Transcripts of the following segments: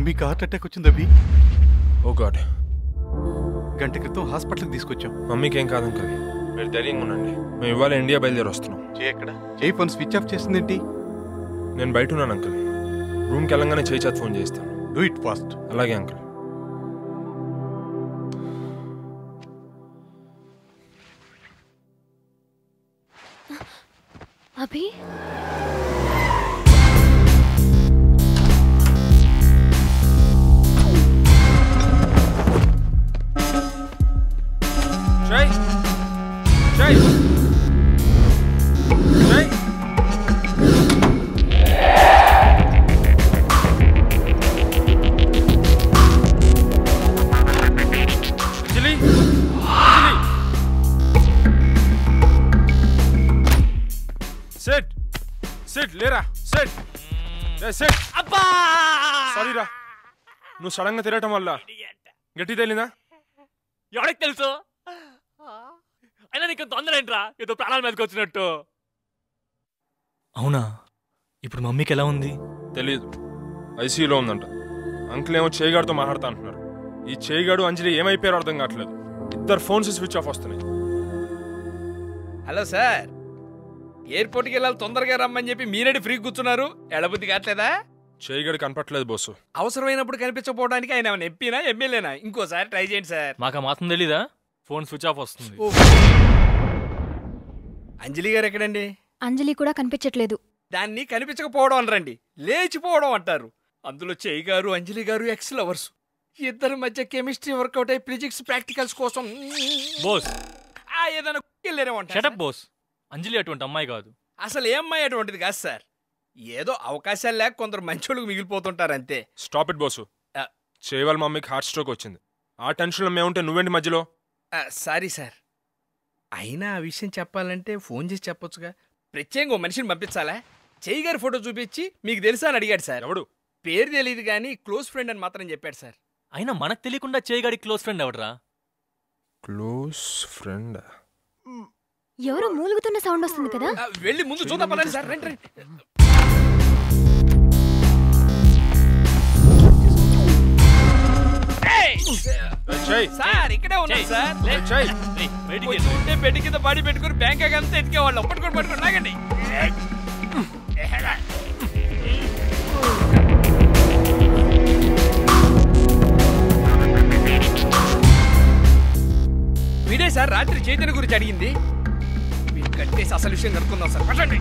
మమ్మీకి heart attack వచ్చింది అభి ఓ God గంట క్రితం హాస్పిటల్కి తీసుకొచ్చాం మమ్మీకి ఏం కాదు అంకుల్ మీరు ధైర్యంగా ఉండండి మేము ఇవాళ ఇండియా బయలుదేరి వస్తున్నాం చేయి ఎక్కడ చేయి ఫోన్ స్విచ్ ఆఫ్ చేసిందేంటి నేను బయట ఉన్నాను అంకుల్ రూమ్కి వెళ్ళంగానే చేయి చేతి ఫోన్ చేస్తాను డూ ఇట్ ఫాస్ట్ అలాగే uncle Abhi Jai Jai Jai Anjali Anjali set set లేరా సెట్ సెట్ అబ్బా సారీ రా నువ్వు సడన్ గా తిరగటం వల్ల గట్టి తేలిందా ఎవరికి తెలుసు అయినా నీకు తొందర ఏంట్రా ఏదో ప్రాణాల మీదకి వచ్చినట్టు అవునా ఇప్పుడు మమ్మీకి ఎలా ఉంది తెలియదు ఐసీయూలో ఉందంట అంకుల్ ఏమో చేయిగాడితో మాట్లాడుతా అంటున్నారు ఈ చేయిగాడు అంజలి ఏమైపోయారో అర్థం కావట్లేదు ఇద్దరు ఫోన్స్ స్విచ్ ఆఫ్ వస్తున్నాయి హలో సార్ ఎయిర్పోర్ట్కి వెళ్ళాలి తొందరగా రమ్మని చెప్పి మీరేడి ఫ్రీ కూర్చున్నారు ఎడబుద్ధి కావట్లేదా చేయిగాడు కనపట్లేదు బోసు అవసరమైనప్పుడు కనిపించకపోవడానికి ఆయన ఏమైనా ఎంపీనా ఎమ్మెల్యేనా ఇంకోసారి ట్రై చేయండి సార్ మాకు ఆ మాత్రం తెలీదా ఫోన్ స్విచ్ ఆఫ్ వస్తుంది అంజలి గారు ఎక్కడండి అంజలి కూడా కనిపించట్లేదు దాన్ని కనిపించకపోవడం అనరండి లేచిపోవడం అంటారు అందులో చేయి గారు అంజలి గారు ఎక్స్ లవర్స్ ఇద్దరి మధ్య కెమిస్ట్రీ వర్కౌట్ అయ్యి ఫిజిక్స్ ప్రాక్టికల్స్ కోసం బోస్ ఆ ఏదైనా వెళ్ళారేమో అంటారు షటప్ బోస్ అంజలి అటువంటి అమ్మాయి కాదు అసలు ఏ అమ్మాయి అటువంటిది కాదు సార్ ఏదో అవకాశాలు లేక కొందరు మంచోళ్ళకి మిగిలిపోతుంటారు అంతే స్టాప్ ఇట్ బోసు ఆ. చేయి వాళ్ళ మమ్మీకి హార్ట్ స్ట్రోక్ వచ్చింది ఆ టెన్షన్లో మేముంటే నువ్వేంటి మధ్యలో సారీ సార్ అయినా ఆ విషయం చెప్పాలంటే ఫోన్ చేసి చెప్పొచ్చుగా ప్రత్యేకంగా ఓ మనిషిని పంపించాలా చేయి గారి ఫోటో చూపించి మీకు తెలుసా అని అడిగాడు సార్ ఎవడు పేరు తెలియదు కానీ క్లోజ్ ఫ్రెండ్ అని మాత్రం చెప్పాడు సార్ అయినా మనకు తెలియకుండా చేయగాడి క్లోజ్ ఫ్రెండ్ ఎవడరా క్లోజ్ ఫ్రెండ్ ఎవరో మూలుగుతున్న సౌండ్ వస్తుంది కదా ఆ, వెళ్ళి ముందు చూద్దాం పదండి సార్ రండి రండి ఏయ్! చేయి సార్ ఇక్కడే ఉన్నాం చెయ్. సార్ లే. చేయి రేయ్, బయటికి కొంచెం వెళ్ళు. ఉంటే బెడ్ కింద బాడీ పెట్టుకుని బ్యాంకాక్ అంతా ఎత్తికేవాళ్ళం పట్టుకొని పట్టుకొని నాగండి వీడే సార్ రాత్రి చైతన్య గురించి అడిగింది మీరు కట్టేసి అసలు విషయం కనుక్కుందాం సార్ పట్టండి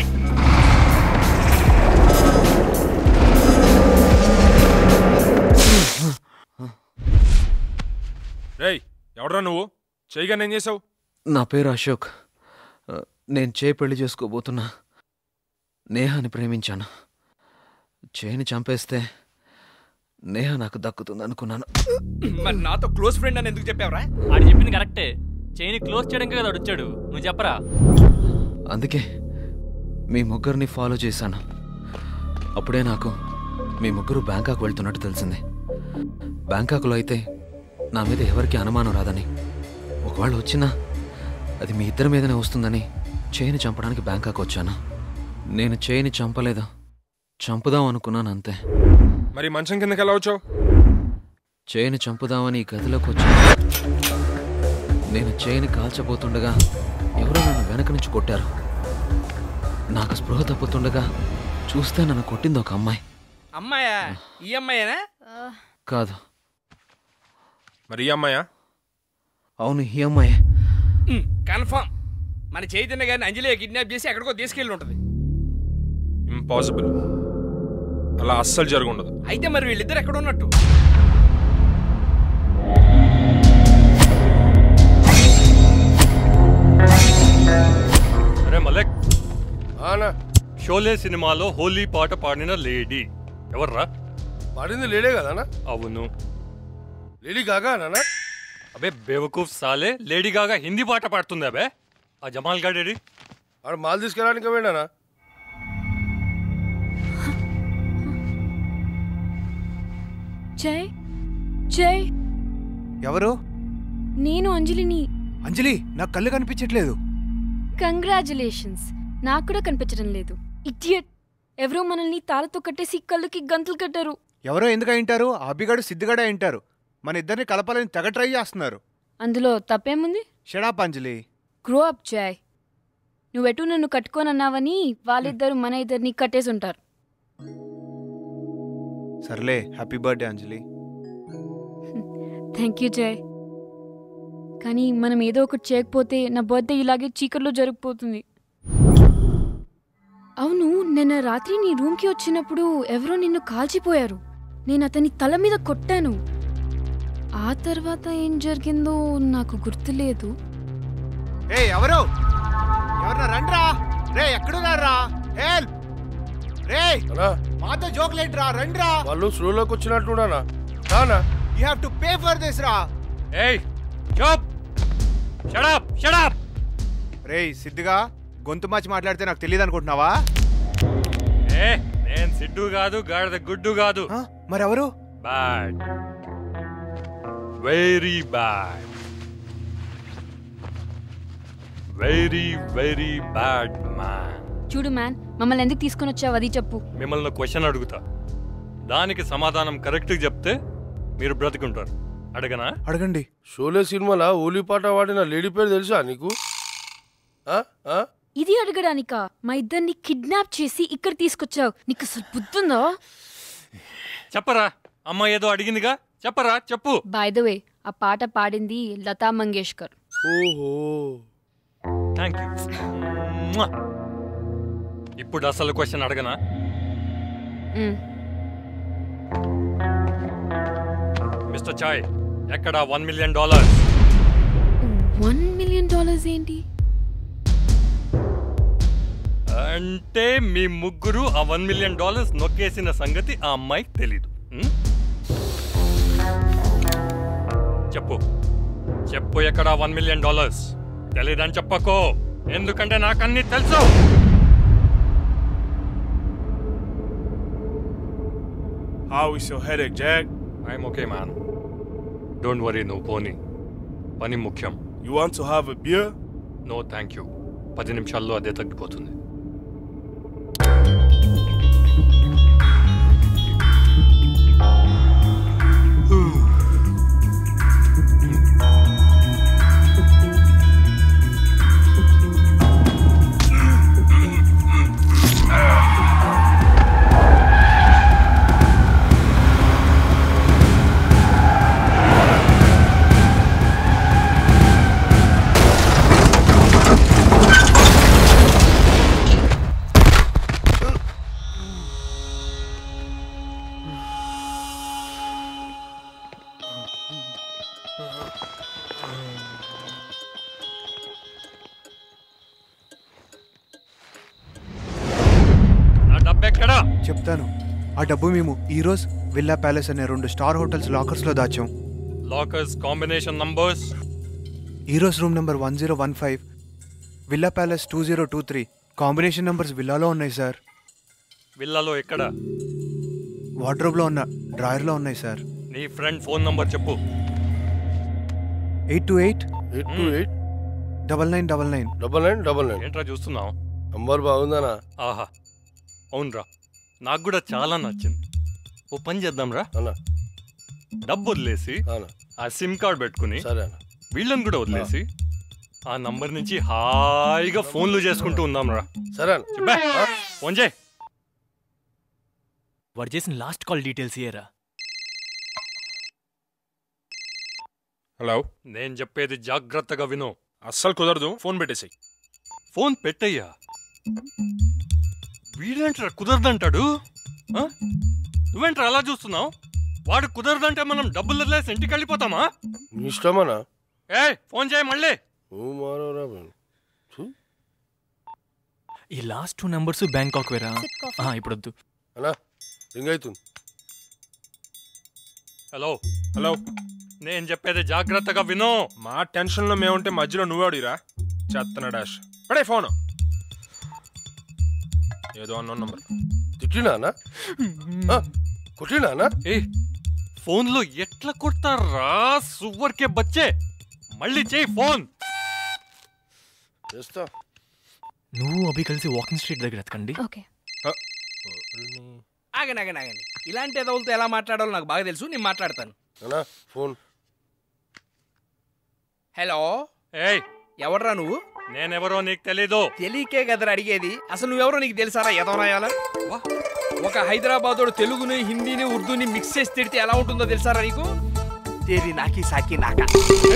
రేయ్ ఎవడరా నువ్వు చేయగానే ఏం చేసావు నా పేరు అశోక్ ఆ, నేను చే పెళ్లి చేసుకోబోతున్నా నేహాని ప్రేమించాను చేని చంపేస్తే నేహ నాకు దక్కుతుంది అనుకున్నాను మరి నాతో క్లోజ్ ఫ్రెండ్ అని ఎందుకు చెప్పావరా ఆడు చెప్పింది కరెక్టే చైని క్లోజ్ చేయడానికి కదా వాడు వచ్చాడు నువ్వు చెప్పరా అందుకే మీ ముగ్గురిని ఫాలో చేశాను అప్పుడే నాకు మీ ముగ్గురు బ్యాంకాక్ వెళ్తున్నట్టు తెలిసింది బ్యాంకాక్లో అయితే నా మీద ఎవరికి అనుమానం రాదని ఒకవేళ వచ్చినా అది మీ ఇద్దరి మీదనే వస్తుందని చేయిని చంపడానికి బ్యాంకాక్ వచ్చాను నేను చేయిని చంపలేదు చంపుదాం అనుకున్నాను అంతే మరి మంచం కిందకి ఎలా వచ్చావు చేయిని చంపుదామని ఈ గదిలోకి వచ్చాను నేను చేయిని కాల్చబోతుండగా ఎవరో నన్ను వెనక నుంచి కొట్టారు నాకు స్పృహ తప్పుతుండగా చూస్తే నన్ను కొట్టింది ఒక అమ్మాయి అమ్మాయా ఈ అమ్మాయేనా కాదు మరి ఈ అమ్మాయా అవును ఈ అమ్మాయే కన్ఫర్మ్ మన చైతన్య గారిని అంజలి కిడ్నాప్ చేసి ఎక్కడికో తీసుకెళ్ళి ఉంటుంది ఇంపాసిబుల్ అలా అస్సలు జరుగుండదు అయితే మరి వీళ్ళిద్దరు ఎక్కడ ఉన్నట్టు అరే మలక్ ఆనా షోలే సినిమాలో హోలీ పాట పాడిన లేడీ ఎవర్రా పాడింది లేడే కదా అవును లేడీ కాగా నాన్న అబే బేవకూఫ్ సాలే లేడీ గాగా హిందీ పాట పాడుతుంది అబే ఆ జమాల్ గాడేడి ఆడు మాల్ తీసుకెళ్ళడానికి వెళ్ళానా జై జై ఎవరు నేను అంజలిని అంజలి నాకు కళ్ళు కనిపించట్లేదు కంగ్రాచులేషన్స్ నాకు కూడా కనిపించడం లేదు ఇడియట్ ఎవరో మనల్ని తాళతో కట్టేసి కళ్ళకి గంతులు కట్టారు ఎవరో ఎందుకు అయింటారు అభిగాడు సిద్ధిగాడే అయింటారు మన ఇద్దరిని కలపాలని తెగ ట్రై చేస్తున్నారు అందులో తప్పేముంది shut up Anjali grow up Joy నువ్వెటు నన్ను కట్టుకోనన్నావని వాళ్ళిద్దరు మన ఇద్దరిని కట్టేసి ఉంటారు సర్లే happy birthday Anjali thank you Jay కానీ మనం ఏదో ఒకటి చేయకపోతే నా బర్త్డే ఇలాగే చీకట్లో జరిగిపోతుంది అవును నిన్న రాత్రి నీ రూమ్కి వచ్చినప్పుడు ఎవరో నిన్ను కాల్చిపోయారు నేను అతని తల మీద కొట్టాను ఆ తర్వాత ఏం జరిగిందో నాకు గుర్తులేదు ఏ ఎవరు ఎవరన్నా రండ్రా రే ఎక్కడున్నారా హెల్ప్ రే అన్నా మాతో జోక్లేట్ రా రండ్రా వాళ్ళు స్లోలోకి వచ్చినట్టున్నానా కానా you have to pay for this రా ఏయ్ చాప్ షడప్ షడప్ రే సిద్ధిగా గొంతు మార్చి మాట్లాడితే నాకు తెలియదు అనుకుంటున్నావా ఏ నేను సిడ్డు కాదు గాడిద గుడ్డు కాదు మరెవరు bad very bad very very bad man చూడు మ్యాన్ మమ్మల్ని ఎందుకు తీసుకొని వచ్చావు అది చెప్పు మిమ్మల్ని క్వశ్చన్ అడుగుతా దానికి సమాధానం కరెక్ట్గా చెప్తే మీరు బ్రతికుంటారు అడగనా అడగండి షోలే సినిమాలో ఓలీ పాట వాడిన లేడీ పేరు తెలుసా నీకు ఆ? ఆ? ఇది అడగడానికా మా ఇద్దరిని కిడ్నాప్ చేసి ఇక్కడ తీసుకొచ్చావు నీకు అసలు బుద్ధుందా చెప్పరా అమ్మ ఏదో అడిగిందిగా చెప్పరా చెప్పు బై ద వే ఆ పాట పాడింది లతా మంగేష్కర్ ఓహో థ్యాంక్ యూ ఇప్పుడు అసలు క్వశ్చన్ అడగనా మ్, మిస్టర్ చాయ్ ఎక్కడ one million dollars one million dollars ఏంటి అంటే మీ ముగ్గురు ఆ వన్ మిలియన్ డాలర్స్ నొక్కేసిన సంగతి ఆ అమ్మాయికి తెలీదు ఉం? చెప్పు చెప్పు ఎక్కడ వన్ మిలియన్ డాలర్స్ తెలీదని చెప్పకో ఎందుకంటే నాకు అన్ని తెలుసు How is your headache, Jack? I'm okay man don't worry నువ్వు పోనీ పని ముఖ్యం You want to have a beer? No thank you పది నిమిషాల్లో అదే తగ్గిపోతుంది నా డబ్బెక్కడా చెప్తాను ఆ డబ్బు మేము ఈరోజ్ విల్లా ప్యాలెస్ అనే రెండు స్టార్ హోటల్స్ లాకర్స్లో దాచాం lockers combination numbers Eros room number one zero one five Villa Palace two zero two three combination numbers విల్లాలో ఉన్నాయి సార్ విల్లాలో ఎక్కడ వార్డ్రోబ్లో ఉన్న డ్రాయర్లో ఉన్నాయి సార్ నీ ఫ్రెండ్ ఫోన్ నంబర్ చెప్పు eight two eight eight two eight double nine double nine double nine double nine ఏంట్రా చూస్తున్నావు number బాగుందనా ఆహా అవునరా నాకు కూడా చాలా నచ్చింది ఓ పని చేద్దాంరా అన్నా డబ్బు వదిలేసి అన్నా ఆ సిమ్ కార్డ్ పెట్టుకుని సరే అన్న వీళ్ళని కూడా వదిలేసి ఆ నంబర్ నుంచి హాయిగా ఫోన్లు చేసుకుంటూ ఉందాంరా సరే అన్న చెప్పే ఫోన్ చేయి వాడు చేసిన లాస్ట్ కాల్ డీటెయిల్స్ ఇయరా హలో నేను చెప్పేది జాగ్రత్తగా విను అస్సలు కుదరదు ఫోన్ పెట్టేసి ఫోన్ పెట్టయ్యా వీడేంట్రా కుదరదంటాడు ఆ? నువ్వేంట్రా అలా చూస్తున్నావు వాడు కుదరదంటే మనం డబ్బులు వదిలేసి ఇంటికి వెళ్ళిపోతామా మీ ఇష్టమన్నా ఏ ఫోన్ చేయి మళ్ళీ నువ్వు మారవరా బాబు. ఈ లాస్ట్ టూ నెంబర్స్ బ్యాంకాక్ వేరా ఆ, ఇప్పుడు వద్దు అన్నా రింగ్ అవుతుంది హలో హలో నేను చెప్పేది జాగ్రత్తగా విను మా టెన్షన్లో మేముంటే మధ్యలో నువ్వే అడిగిరా చెత్తన డాష్ పడే ఫోన్ ఏదో అన్న నంబర్ తిట్టినా అన్నా ఆ, కొట్టినా అన్నా ఏ ఫోన్లో ఎట్లా కొడతారా సువర్కే బచ్చే మళ్ళీ చేయి ఫోన్ చేస్తా నువ్వు అభి కలిసి వాకింగ్ స్ట్రీట్ దగ్గర ఎతకండి ఓకే ఆ, ఆగండి ఆగండి ఆగండి ఇలాంటి ఎదవులతో ఎలా మాట్లాడాలో నాకు బాగా తెలుసు నేను మాట్లాడతాను అన్నా ఫోన్ హలో ఏయ్ ఎవర్రా నువ్వు నేనెవరో నీకు తెలీదు తెలియకే కదరా అడిగేది అసలు నువ్వెవరో నీకు తెలుసారా ఎదవరాయాలా ఒక హైదరాబాదోడు తెలుగుని హిందీని ఉర్దూని మిక్స్ చేసి తిడితే ఎలా ఉంటుందో తెలుసారా నీకు తేరి నాకి సాకి నాకా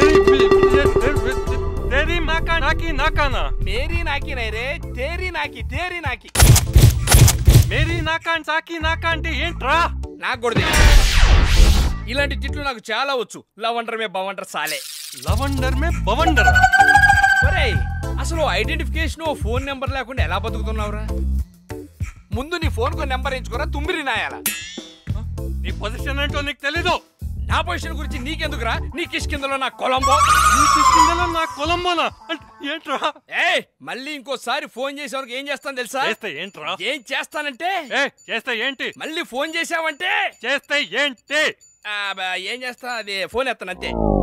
తేరీ మాకా నాకి నాకానా మేరీ నాకి నై రే తేరి నాకి తేరి నాకి మేరీ నాకా సాకి నాకా అంటే ఏంట్రా నాకు కూడా తెలియదు ఇలాంటి తిట్లు నాకు చాలా వచ్చు లవండర్ మే బవండర్ సాలే లవండర్ మే బవండర్ ఒరేయ్ అసలు ఐడెంటిఫికేషన్ ఫోన్ నెంబర్ లేకుండా ఎలా బతుకుతున్నావురా ముందు నీ ఫోన్ కు నెంబర్ ఎంచుకోరా తుమ్మిరి నాయాల నీ పొజిషన్ ఏంటో నీకు తెలీదు నా పొజిషన్ గురించి నీకెందుకురా నీ కిష్కిందలో నా కొలంబో నీ కిష్కిందలో నా కొలంబోనా అంటే ఏంట్రా ఏ మళ్ళీ ఇంకోసారి ఫోన్ చేసేవరకు ఏం చేస్తాను తెలుసా చేస్తే ఏంట్రా ఏం చేస్తానంటే ఏ చేస్తే ఏంటి మళ్ళీ ఫోన్ చేసావంటే చేస్తే ఏంటి ఆ, బ- ఏం చేస్తా అది ఫోన్ ఎత్తాను అంతే